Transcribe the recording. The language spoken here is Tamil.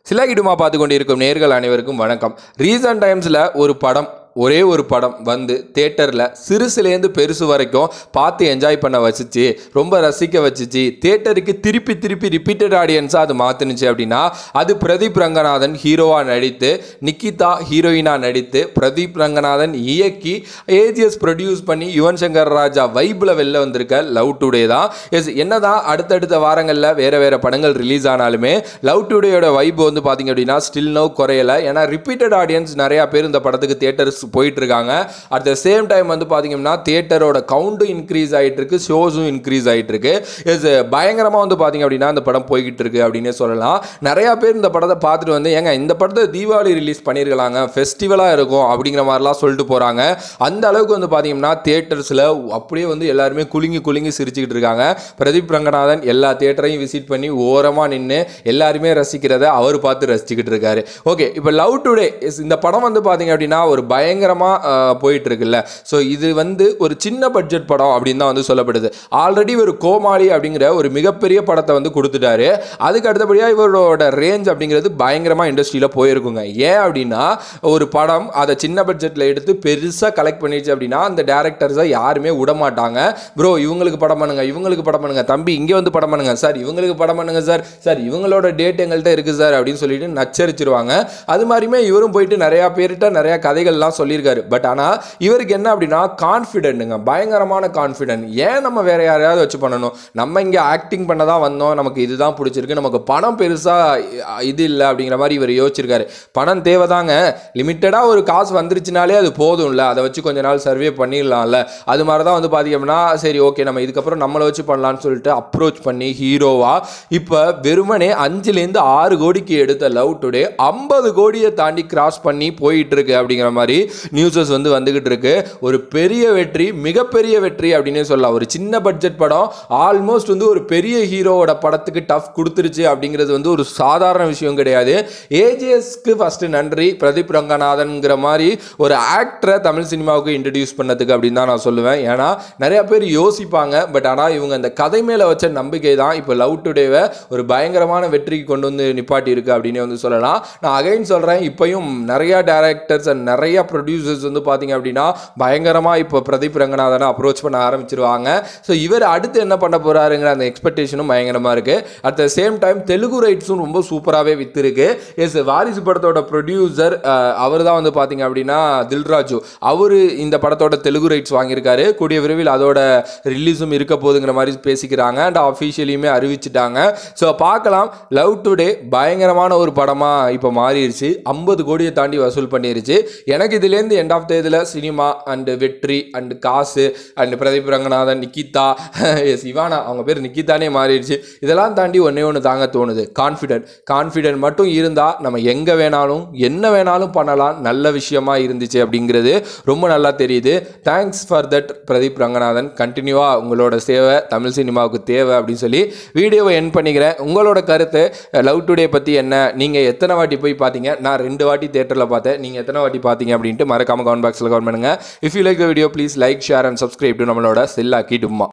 சிலாகிடுமா பார்த்து கொண்டிருக்கும் நேர்கள் அனைவருக்கும் வணக்கம் ரீசன்ட் டைம்ஸில் ஒரு படம் ஒரே ஒரு படம் வந்து தேட்டரில் சிறுசுலேருந்து பெருசு வரைக்கும் பார்த்து என்ஜாய் பண்ண வச்சுச்சு ரொம்ப ரசிக்க வச்சுச்சு தேட்டருக்கு திருப்பி திருப்பி ரிப்பீட்டட் ஆடியன்ஸாக அது மாற்றுனுச்சு அப்படின்னா அது பிரதீப் ரங்கநாதன் ஹீரோவாக நடித்து நிக்கிதா ஹீரோயினாக நடித்து பிரதீப் ரங்கநாதன் இயக்கி ஏஜிஎஸ் ப்ரொடியூஸ் பண்ணி யுவன் சங்கர் ராஜா வைப்பில் வெளில வந்திருக்க லவ் டுடே தான் எஸ் என்னதான் அடுத்தடுத்த வாரங்களில் வேறு வேறு படங்கள் ரிலீஸ் ஆனாலுமே லவ் டுடேயோட வைப் வந்து பார்த்தீங்க அப்படின்னா ஸ்டில் நோ குறையல ஏன்னா ரிப்பீட்டட் ஆடியன்ஸ் நிறையா பேர் இந்த படத்துக்கு தேட்டர்ஸ் போயிட்டு இருக்காங்க அட் த சேம் டைம் வந்து பார்த்தீங்கன்னா தேட்டரோட கவுண்டும் இன்க்ரீஸ் ஆகிட்டு இருக்கு ஷோஸும் இன்க்ரீஸ் ஆகிட்டு இருக்கு எஸ் பயங்கரமாக வந்து பார்த்தீங்க அப்படின்னா இந்த படம் போய்கிட்டு இருக்கு அப்படின்னே சொல்லலாம் நிறையா பேர் இந்த படத்தை பார்த்துட்டு வந்து ஏங்க இந்த படத்தை தீபாவளி ரிலீஸ் பண்ணியிருக்கலாங்க ஃபெஸ்டிவலாக இருக்கும் அப்படிங்கிற மாதிரிலாம் சொல்லிட்டு போகிறாங்க அந்த அளவுக்கு வந்து பார்த்தீங்கன்னா தேட்டர்ஸில் அப்படியே வந்து எல்லாருமே குலுங்கி குலுங்கி சிரிச்சுக்கிட்டு இருக்காங்க பிரதீப் ரங்கநாதன் எல்லா தேட்டரையும் விசிட் பண்ணி ஓரமாக நின்று எல்லாருமே ரசிக்கிறத அவர் பார்த்து ரசிச்சுக்கிட்டு இருக்காரு ஓகே இப்போ லவ் டுடே இந்த படம் வந்து பார்த்தீங்க அப்படின்னா ஒரு பயங்கரமாக போயிட்டு இருக்குல்ல ஸோ இது வந்து ஒரு சின்ன பட்ஜெட் படம் அப்படின்னு தான் வந்து சொல்லப்படுது ஆல்ரெடி ஒரு கோமாளி அப்படிங்கிற ஒரு மிகப்பெரிய படத்தை வந்து கொடுத்துட்டாரு அதுக்கு அடுத்தபடியாக இவரோட ரேஞ்ச் அப்படிங்கிறது பயங்கரமாக இண்டஸ்ட்ரியில் போயிருக்குங்க ஏன் அப்படின்னா ஒரு படம் அதை சின்ன பட்ஜெட்டில் எடுத்து பெருசாக கலெக்ட் பண்ணிடுச்சு அப்படின்னா அந்த டேரக்டர்ஸை யாருமே விட மாட்டாங்க ப்ரோ இவங்களுக்கு படம் பண்ணுங்க இவங்களுக்கு படம் பண்ணுங்க தம்பி இங்கே வந்து படம் பண்ணுங்க சார் இவங்களுக்கு படம் பண்ணுங்க சார் சார் இவங்களோட டேட் எங்கள்கிட்ட இருக்குது சார் அப்படின்னு சொல்லிட்டு நச்சரிச்சிருவாங்க அது மாதிரியுமே இவரும் போயிட்டு நிறையா பேர்கிட்ட நிறையா கதைகள்லாம் சொல்லியிருக்காரு பட் ஆனால் இவருக்கு என்ன அப்படின்னா கான்ஃபிடென்ட்டுங்க பயங்கரமான கான்ஃபிடென்ட் ஏன் நம்ம வேற யாரையாவது வச்சு பண்ணணும் நம்ம இங்கே ஆக்டிங் பண்ண தான் வந்தோம் நமக்கு இதுதான் பிடிச்சிருக்கு நமக்கு பணம் பெருசாக இது இல்லை அப்படிங்கிற மாதிரி இவர் யோசிச்சிருக்காரு பணம் தேவைதாங்க லிமிட்டடாக ஒரு காசு வந்துருச்சுனாலே அது போதும்ல அதை வச்சு கொஞ்ச நாள் சர்வே பண்ணிடலாம்ல அது மாதிரி தான் வந்து பார்த்தீங்கன்னா சரி ஓகே நம்ம இதுக்கப்புறம் நம்மளை வச்சு பண்ணலான்னு சொல்லிட்டு அப்ரோச் பண்ணி ஹீரோவா இப்போ வெறுமனே அஞ்சுலேருந்து ஆறு கோடிக்கு எடுத்த லவ் டுடே ஐம்பது கோடியை தாண்டி கிராஸ் பண்ணி போயிட்டு இருக்கு அப்படிங்கிற மாதிரி நியூஸஸ் வந்து வந்துகிட்டு இருக்கு ஒரு பெரிய வெற்றி மிகப்பெரிய வெற்றி அப்படின்னே சொல்லலாம் ஒரு சின்ன பட்ஜெட் படம் ஆல்மோஸ்ட் வந்து ஒரு பெரிய ஹீரோவோட படத்துக்கு டஃப் கொடுத்துருச்சு அப்படிங்கிறது வந்து ஒரு சாதாரண விஷயம் கிடையாது ஏஜிஎஸ்க்கு ஃபர்ஸ்ட் நன்றி பிரதீப் ரங்கநாதன்ங்கிற மாதிரி ஒரு ஆக்டரை தமிழ் சினிமாவுக்கு இன்ட்ரடியூஸ் பண்ணதுக்கு அப்படின்னு தான் நான் சொல்லுவேன் ஏன்னா நிறைய பேர் யோசிப்பாங்க பட் ஆனால் இவங்க அந்த கதை மேலே வச்ச நம்பிக்கை தான் இப்போ லவ் டுடேவை ஒரு பயங்கரமான வெற்றிக்கு கொண்டு வந்து நிப்பாட்டி இருக்கு அப்படின்னு வந்து சொல்லலாம் நான் அகைன் சொல்கிறேன் இப்போயும் நிறையா டேரக்டர்ஸ் அண்ட் நிறைய ப்ரொடியூசர்ஸ் வந்து பார்த்தீங்க அப்படின்னா பயங்கரமாக இப்போ பிரதீப் ரங்கநாதனை அப்ரோச் பண்ண ஆரம்பிச்சிருவாங்க ஸோ இவர் அடுத்து என்ன பண்ண போகிறாருங்கிற அந்த எக்ஸ்பெக்டேஷனும் பயங்கரமாக இருக்குது at the same time Telugu ரைட்ஸும் ரொம்ப சூப்பராகவே விற்றுருக்கு எஸ் வாரிசு படத்தோட ப்ரொடியூசர் அவர் தான் வந்து பார்த்தீங்க அப்படின்னா தில்ராஜு அவர் இந்த படத்தோட தெலுங்கு ரைட்ஸ் வாங்கியிருக்காரு கூடிய விரைவில் அதோட ரிலீஸும் இருக்க போகுதுங்கிற மாதிரி பேசிக்கிறாங்க அண்ட் அஃபிஷியலியுமே அறிவிச்சிட்டாங்க ஸோ பார்க்கலாம் லவ் டுடே பயங்கரமான ஒரு படமாக இப்போ மாறிடுச்சு ஐம்பது கோடியை தாண்டி வசூல் பண்ணிருச்சு எனக்கு இதுலேருந்து எண்ட் ஆஃப் த இதில் சினிமா அண்டு வெற்றி அண்டு காசு அண்டு பிரதீப் ரங்கநாதன் நிக்கிதா எஸ் இவானா அவங்க பேர் நிக்கிதானே மாறிடுச்சு இதெல்லாம் தாண்டி ஒன்றே ஒன்று தாங்க தோணுது கான்ஃபிடென்ட் கான்ஃபிடென்ட் மட்டும் இருந்தால் நம்ம எங்கே வேணாலும் என்ன வேணாலும் பண்ணலாம் நல்ல விஷயமா இருந்துச்சு அப்படிங்கிறது ரொம்ப நல்லா தெரியுது thanks for that Pradeep Ranganathan கண்டினியூவாக உங்களோட சேவை தமிழ் சினிமாவுக்கு தேவை அப்படின்னு சொல்லி வீடியோவை என் பண்ணிக்கிறேன் உங்களோட கருத்து லவ் டுடே பற்றி என்ன நீங்கள் எத்தனை வாட்டி போய் பார்த்தீங்க நான் ரெண்டு வாட்டி தேட்டரில் பார்த்தேன் நீங்கள் எத்தனை வாட்டி பார்த்தீங்க அப்படின்ட்டு மறக்காம கமெண்ட் பாக்ஸில் கமெண்ட் பண்ணுங்கள் if you like the video please like share and subscribe to நம்மளோட செல்லாக்கி டும்மா